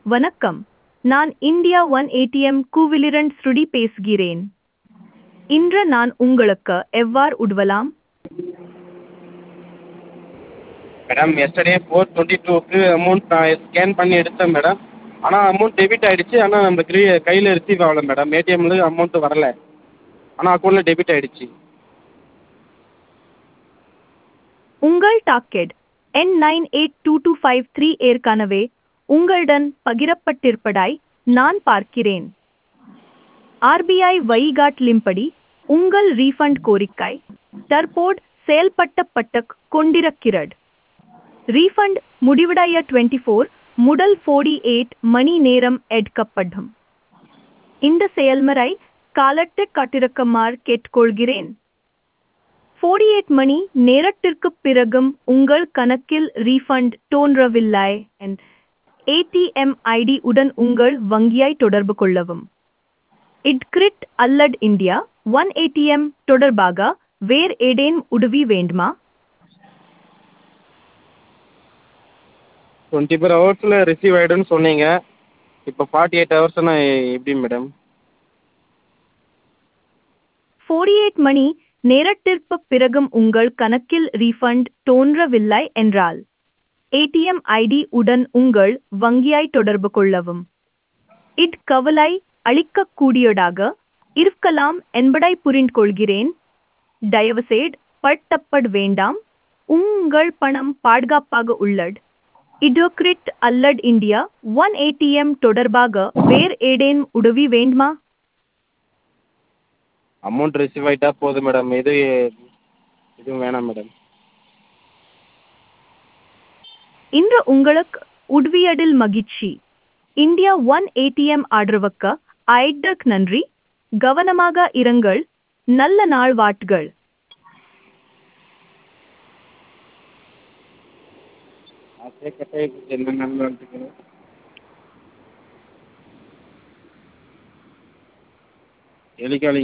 வணக்கம் நான் India one ATM கூவிலிரண்ட் ஸ்ருடி பேசுகிறேன் இன்று நான் உங்களுக்கு எவ்வாறு உதவலாம் மேடம் எஸ்டர்டே ஃபோர் டுவெண்ட்டி டூக்கு அமௌண்ட் நான் ஸ்கேன் பண்ணி எடுத்தேன் மேடம் ஆனால் அமௌண்ட் டெபிட் ஆகிடுச்சு ஆனால் நம்ம க்ரீ கையில் ரிசீவ் ஆகல மேடம் ஏடிஎம்மில் அமௌண்ட்டு வரல ஆனால் அக்கௌண்ட்டில் டெபிட் ஆகிடுச்சு உங்கள் டாக்கெட் என் nine eight two two five three ஏற்கனவே உங்களுடன் பகிரப்பட்டிருப்பதாய் நான் பார்க்கிறேன் ஆர்பிஐ வழிகாட்டலின்படி உங்கள் ரீஃபண்ட் கோரிக்கை தற்போது செயல்பட்டப்பட்டு கொண்டிருக்கிறது ரீஃபண்ட் முடிவடைய டுவெண்ட்டி ஃபோர் முதல் ஃபோர்டி எயிட் மணி நேரம் எடுக்கப்படும் இந்த செயல்முறை காலத்தை காட்டிருக்குமாறு கேட்டுக்கொள்கிறேன் ஃபோர்டி எயிட் மணி நேரத்திற்குப் பிறகும் உங்கள் கணக்கில் ரீஃபண்ட் தோன்றவில்லை ஏடிஎம் ஐடி உடன் உங்கள் வங்கியை தொடர்பு கொள்ளவும் இட்கிரிட் அல்லட் இந்தியா ஒன் ஏடிஎம் தொடர்பாக வேறு ஏதேனும் உதவி வேண்டுமா டுவெண்ட்டி ஃபோர் ஹவர்ஸில் ரிசீவ் ஆகிடும்னு சொன்னீங்க இப்போ ஃபார்ட்டி எயிட் ஹவர்ஸ்னா எப்படி மேடம் ஃபோர்டி எயிட் மணி நேரத்திற்குப் பிறகும் உங்கள் கணக்கில் ரீஃபண்ட் தோன்றவில்லை என்றால் ஏடிஎம் ஐடி உடன் உங்கள் வங்கியை தொடர்பு கொள்ளவும் இட் கவலை அளிக்கக்கூடியதாக இருக்கலாம் என்பதை புரிந்து கொள்கிறேன் தயவுசெய்து பட்டப்பட வேண்டாம் உங்கள் பணம் பாதுகாப்பாக உள்ளது இடோக்ரிட் அல்லட் இந்தியா ஒன் ஏடிஎம் தொடர்பாக வேறு ஏதேனும் உதவி வேண்டுமா அமௌண்ட் ரிசீவ் ஆகிட்டா போதும் மேடம் எது எதுவும் வேணாம் மேடம் இன்று உங்களுக்கு உதவியதில் மகிழ்ச்சி இந்தியா ஒன் ஏடிஎம் ஆதரவுக்கு ஐடக் நன்றி கவனமாக இருங்கள் நல்ல நாள் வாட்கள் ஆசையே கட்டாயிடுச்சு என்ன நல்ல எலிக்காலி